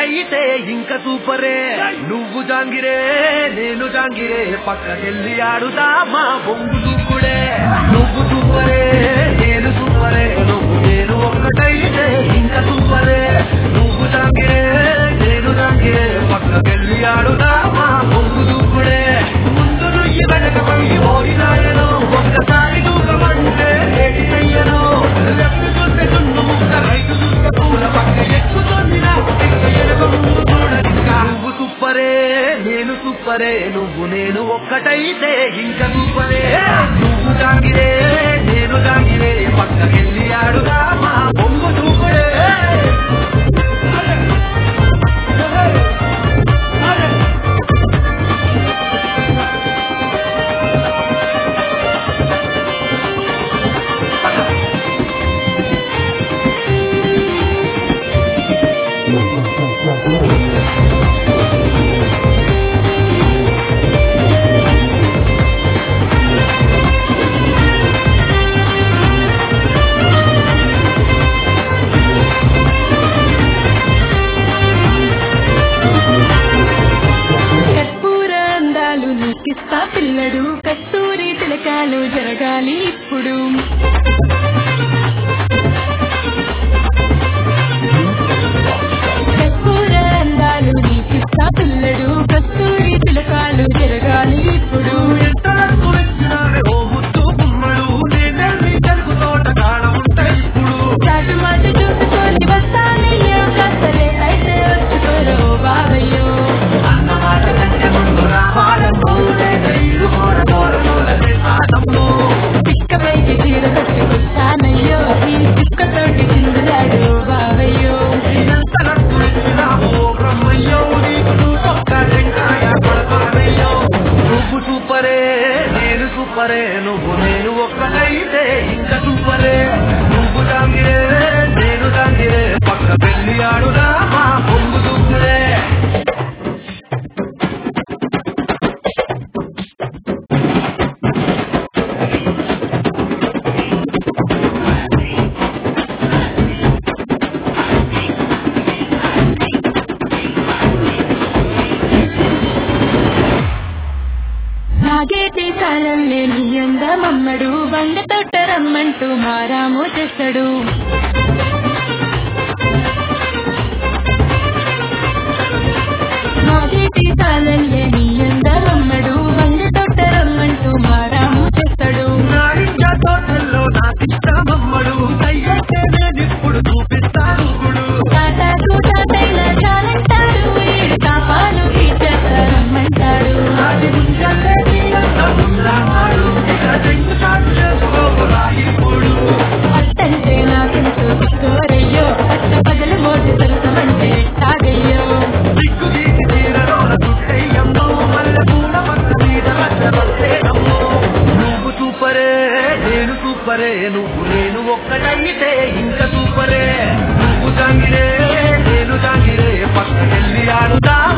ఒక్కటైతే ఇంకా సూపరే నువ్వు జాంగిరే నేను జాంగిరే పక్కకెళ్ళి ఆడుదామా బొంగు దూకుడే నువ్వు సూపరే నేను సూపరే నువ్వు నేను ఒక్కటైతే ఇంకా సూపరే నువ్వు జాంగిరే నేను జాంగిరే పక్కకెళ్ళి ఆడుదామా బొంగు దూకుడే ముందు నుయ్యి వెనక పోయి ఓడినాయను ఒక్కసారి దూకమంటే ఏటి చెయ్యను లెఫ్ట్ చూస్తే చున్ను ముక్క రైట్ చూస్తే పూల పక్క ఎక్కుతుంది నాకు ఇంకా ఎనక ముందు చూడనింకా నువ్వు సూపరే నేను సూపరే నువ్వు నేను ఒక్కటైతే ఇంకా సూపరే నువ్వు జాంగిరే నేను జాంగిరే పక్కకెళ్ళి ఆడుదామా బొంగు దూకుడే కర్పూర అందాలు నీకిస్తా పిల్లడు కస్తూరి తిలకాలు జరగాలి ఇప్పుడు కర్పూర అందాలు నీకిస్తా పిల్లడు కస్తూరి తిలకాలు జరగాలి ఇప్పుడు ఎంతవరకు వచ్చినావే ఓ ముద్దు గుమ్మడు నేనెళ్ళి చెరుకు తోట కాడ ఉంటా ఇప్పుడు చాటు మాట చూసుకొని వస్తానయ్యో కసలే అయితే వచ్చుకోరో బాబయ్యో అన్నమాట కంటే ముందు రావాలమ్మో రైలు కోర కోరలోలే ఆటమ్మో పిక్కపైకి చీర కట్టుకొస్తానయ్యో ఈ పిక్కతోటి చిందులాడు బాబయ్యో ఎంతవరకు వచ్చినావో బ్రహ్మయ్యో నీకు ఒక్క టెంకాయ పడతానయ్యో నువ్వు సూపరే నేను సూపరే నువ్వు నేను ఒక్కటైతే ఇంకా సూపరే నువ్వు దాంగిరే నేను దాంగిరే పక్క పెళ్లి ఆడుదా మా పొంగు దూకులే నాగేటి కాలంలో నీ అందమమ్మడు బండ తొట్ట రమ్మంటూ మారాము చేస్తాడు నాగేటి కాలంలో నీ అందమమ్మడు బండ తొట్ట రమ్మంటూ మారాము చేస్తాడు నారింజ తోటల్లో నాకిష్టమమ్మడు దయ్యంటే నేనిప్పుడు చూపిస్తాను గుడు తాటాకు తాతైన చాలంటాడు ఏడు తాపాలు తీర్చేస్తారమ్మంటాడు నాటి ముంజల్లే నీలంత ఉన్నాడు ఇక చెంగు చాటు చేసుకోకురా ఇప్పుడు అత్తంటే నాకెంతో కోరయ్యో అత్త బదులు మోసి తెలుసమంటే తాగయ్యో దిక్కు దీటి తీరలోన చుట్టయ్యమ్మో మల్లె పూల పక్క మీద రచ్చబట్టేనమ్మో నువ్వు సూపరే నేను సూపరే నువ్వు నేను ఒక్కటైతే ఇంకా సూపరే నువ్వు జాంగిరే నేను జాంగిరే పక్కకెళ్ళి ఆడుదా